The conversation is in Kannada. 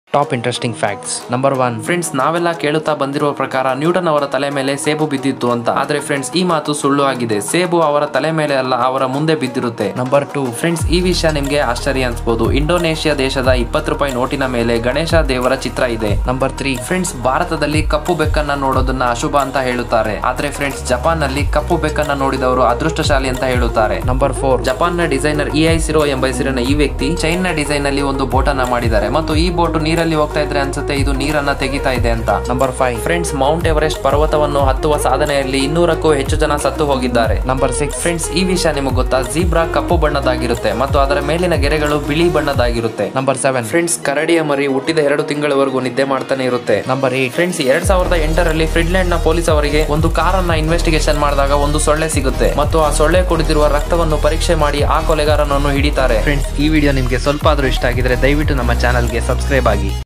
top interesting facts number one friends ನಾವೆಲ್ಲ ಕೇಳುತ್ತಾ ಬಂದಿರುವ ಪ್ರಕಾರ ನ್ಯೂಟನ್ ಅವರ ತಲೆ ಮೇಲೆ ಸೇಬು ಬಿದ್ದಿತ್ತು ಅಂತ ಆದ್ರೆ ಫ್ರೆಂಡ್ಸ್ ಈ ಮಾತು ಸುಳ್ಳು ಆಗಿದೆ ಸೇಬು ಅವರ ತಲೆ ಮೇಲೆ ಅಲ್ಲ ಅವರ ಮುಂದೆ ಬಿದ್ದಿರುತ್ತೆ ನಂಬರ್ ಟೂ ಫ್ರೆಂಡ್ಸ್ ಈ ವಿಷಯ ನಿಮ್ಗೆ ಆಶ್ಚರ್ಯ ಅನ್ಸ್ಬೋದು ಇಂಡೋನೇಷ್ಯಾ ದೇಶದ ಇಪ್ಪತ್ತು ರೂಪಾಯಿ ನೋಟಿನ ಮೇಲೆ ಗಣೇಶ ದೇವರ ಚಿತ್ರ ಇದೆ ನಂಬರ್ ತ್ರೀ ಫ್ರೆಂಡ್ಸ್ ಭಾರತದಲ್ಲಿ ಕಪ್ಪು ಬೆಕ್ಕನ್ನ ನೋಡೋದನ್ನ ಅಶುಭ ಅಂತ ಹೇಳುತ್ತಾರೆ ಆದ್ರೆ ಫ್ರೆಂಡ್ಸ್ ಜಪಾನ್ ನಲ್ಲಿ ಕಪ್ಪು ಬೆಕ್ಕನ್ನ ನೋಡಿದವರು ಅದೃಷ್ಟಶಾಲಿ ಅಂತ ಹೇಳುತ್ತಾರೆ ನಂಬರ್ ಫೋರ್ ಜಪಾನ್ ನ ಡಿಸೈನರ್ ಇ ಐ ಸಿರೋ ಎಂಬ ಹೆಸರಿನ ಈ ವ್ಯಕ್ತಿ ಚೈನ್ ನ ಡಿಸೈನ್ ನಲ್ಲಿ ಒಂದು ಬೋಟ್ ಅನ್ನ ಮಾಡಿದ್ದಾರೆ ಮತ್ತು ಈ ಬೋಟ್ ನೀರಲ್ಲಿ ಹೋಗ್ತಾ ಇದ್ರೆ ಅನ್ಸುತ್ತೆ ಇದು ನೀರನ್ನ ತೆಗಿತಾ ಇದೆ ಅಂತ number five friends Mount Everest ಪರ್ವತವನ್ನು ಹತ್ತುವ ಸಾಧನೆಯಲ್ಲಿ ಇನ್ನೂರಕ್ಕೂ ಹೆಚ್ಚು ಜನ ಸತ್ತು ಹೋಗಿದ್ದಾರೆ ನಂಬರ್ ಸಿಕ್ಸ್ ಫ್ರೆಂಡ್ಸ್ ಈ ವಿಷಯ ನಿಮಗೆ ಗೊತ್ತಾ ಜೀಬ್ರಾ ಕಪ್ಪು ಬಣ್ಣದಾಗಿರುತ್ತೆ ಮತ್ತು ಅದರ ಮೇಲಿನ ಗೆರೆಗಳು ಬಿಳಿ ಬಣ್ಣದಾಗಿರುತ್ತೆ ನಂಬರ್ ಸೆವೆನ್ ಫ್ರೆಂಡ್ಸ್ ಕರಡಿಯ ಮರಿ ಹುಟ್ಟಿದ ಎರಡು ತಿಂಗಳವರೆಗೂ ನಿದ್ದೆ ಮಾಡ್ತಾನೆ ಇರುತ್ತೆ ನಂಬರ್ ಏಟ್ ಫ್ರೆಂಡ್ಸ್ ಎರಡ್ ಸಾವಿರದ ಎಂಟರಲ್ಲಿ ಫಿನ್ಲೆಂಡ್ ನ ಪೊಲೀಸ್ ಅವರಿಗೆ ಒಂದು ಕಾರನ್ನ ಇನ್ವೆಸ್ಟಿಗೇಷನ್ ಮಾಡಿದಾಗ ಒಂದು ಸೊಳ್ಳೆ ಸಿಗುತ್ತೆ ಮತ್ತು ಆ ಸೊಳ್ಳೆ ಕುಡಿದಿರುವ ರಕ್ತವನ್ನು ಪರೀಕ್ಷೆ ಮಾಡಿ ಆ ಕೊಲೆಗಾರನನ್ನು ಹಿಡಿತಾರೆ ಫ್ರೆಂಡ್ಸ್ ಈ ವಿಡಿಯೋ ನಿಮಗೆ ಸ್ವಲ್ಪ ಆದ್ರೂ ಇಷ್ಟ ಆಗಿದ್ರೆ ದಯವಿಟ್ಟು ನಮ್ಮ ಚಾನಲ್ಗೆ ಸಬ್ಸ್ಕ್ರೈಬ್ ಆಗಿ